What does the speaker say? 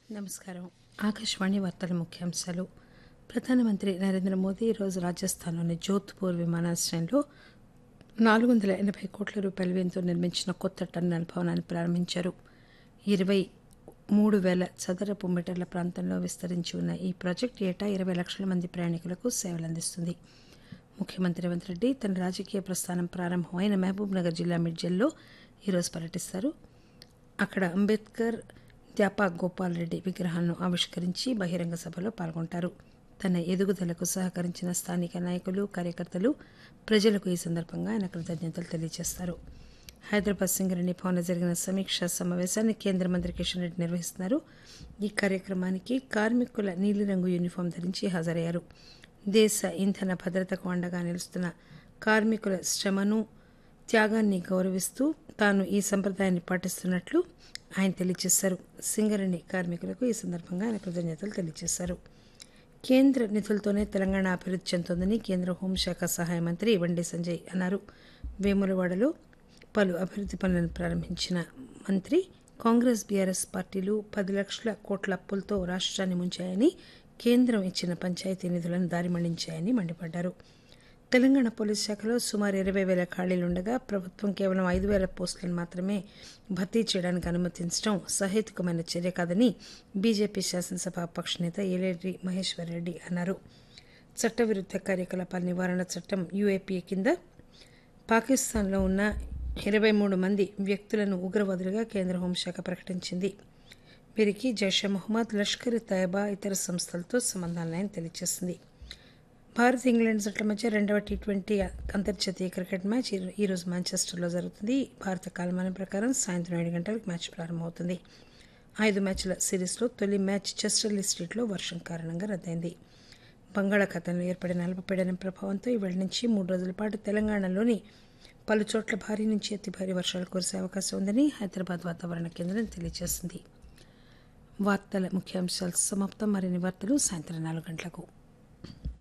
నమస్కారం ఆకాశవాణి వార్తల ముఖ్యాంశాలు ప్రధానమంత్రి నరేంద్ర మోదీ ఈరోజు రాజస్థాన్లోని జోధ్పూర్ విమానాశ్రయంలో నాలుగు వందల ఎనభై కోట్ల రూపాయల వ్యయంతో నిర్మించిన కొత్త టర్మినల్ భవనాన్ని ప్రారంభించారు ఇరవై మూడు వేల చదరపు మీటర్ల ప్రాంతంలో విస్తరించి ఉన్న ఈ ప్రాజెక్టు ఏటా ఇరవై లక్షల మంది ప్రయాణికులకు సేవలందిస్తుంది ముఖ్యమంత్రి రేవంత్ రెడ్డి తన రాజకీయ ప్రస్థానం ప్రారంభమైన మహబూబ్ నగర్ జిల్లా మిడ్జల్లో ఈరోజు పర్యటిస్తారు అక్కడ అంబేద్కర్ ద్యాపా గోపాల్ రెడ్డి విగ్రహాలను ఆవిష్కరించి బహిరంగ సభలో పాల్గొంటారు తన ఎదుగుదలకు సహకరించిన స్థానిక నాయకులు కార్యకర్తలు ప్రజలకు ఈ సందర్భంగా ఆయన కృతజ్ఞతలు తెలియజేస్తారు హైదరాబాద్ సింగరేణి భవన్లో జరిగిన సమీక్షా సమావేశాన్ని కేంద్ర మంత్రి కిషన్ రెడ్డి నిర్వహిస్తున్నారు ఈ కార్యక్రమానికి కార్మికుల నీలిరంగు యూనిఫామ్ ధరించి హాజరయ్యారు దేశ ఇంధన భద్రతకు అండగా నిలుస్తున్న కార్మికుల శ్రమను త్యాగాన్ని గౌరవిస్తూ తాను ఈ సంప్రదాయాన్ని పాటిస్తున్నట్లు ఆయన తెలియజేశారు సింగరేణి కార్మికులకు ఈ సందర్భంగా ఆయన కృతజ్ఞతలు తెలియజేశారు కేంద్ర నిధులతోనే తెలంగాణ అభివృద్ధి చెందుతోందని కేంద్ర హోంశాఖ సహాయ మంత్రి వండి సంజయ్ అన్నారు వేములవాడలో పలు అభివృద్ధి పనులను ప్రారంభించిన మంత్రి కాంగ్రెస్ బీఆర్ఎస్ పార్టీలు పది లక్షల కోట్ల అప్పులతో రాష్ట్రాన్ని ముంచాయని కేంద్రం ఇచ్చిన పంచాయతీ నిధులను దారి మళ్లించాయని మండిపడ్డారు తెలంగాణ పోలీస్ శాఖలో సుమారు ఇరవై వేల ఖాళీలుండగా ప్రభుత్వం కేవలం ఐదు వేల పోస్టులను మాత్రమే భర్తీ చేయడానికి అనుమతించడం సహేతుకమైన చర్య కాదని బీజేపీ శాసనసభ పక్ష నేత ఏలేటి మహేశ్వర్ రెడ్డి అన్నారు చట్టవిరుద్ధ కార్యకలాపాల నివారణ చట్టం యూఏపీఏ కింద పాకిస్తాన్లో ఉన్న ఇరవై మూడు మంది వ్యక్తులను ఉగ్రవాదులుగా కేంద్ర హోంశాఖ ప్రకటించింది వీరికి జైషే మొహమ్మద్ లష్కర్ తయబా ఇతర సంస్థలతో సంబంధాలున్నాయని తెలియజేసింది భారత్ ఇంగ్లాండ్ జట్ల మధ్య రెండవ టీ ట్వంటీ అంతర్జాతీయ క్రికెట్ మ్యాచ్ ఈ- ఈరోజు మాంచెస్టర్లో జరుగుతుంది భారత కాలమానం ప్రకారం సాయంత్రం ఏడు గంటలకు మ్యాచ్ ప్రారంభమవుతుంది ఐదు మ్యాచ్ల సిరీస్లో తొలి మ్యాచ్ చెస్టర్లీ స్ట్రీట్లో వర్షం కారణంగా రద్దయింది బంగాళాఖాతంలో ఏర్పడిన అల్పపీడనం ప్రభావంతో ఇవాళ నుంచి మూడు రోజుల పాటు తెలంగాణలోని పలు చోట్ల భారీ నుంచి అతి భారీ వర్షాలు కురిసే అవకాశం ఉందని హైదరాబాద్ వాతావరణ కేంద్రం తెలియజేసింది వార్తల ముఖ్యాంశాలు సమాప్తం మరిన్ని వార్తలు సాయంత్రం నాలుగు గంటలకు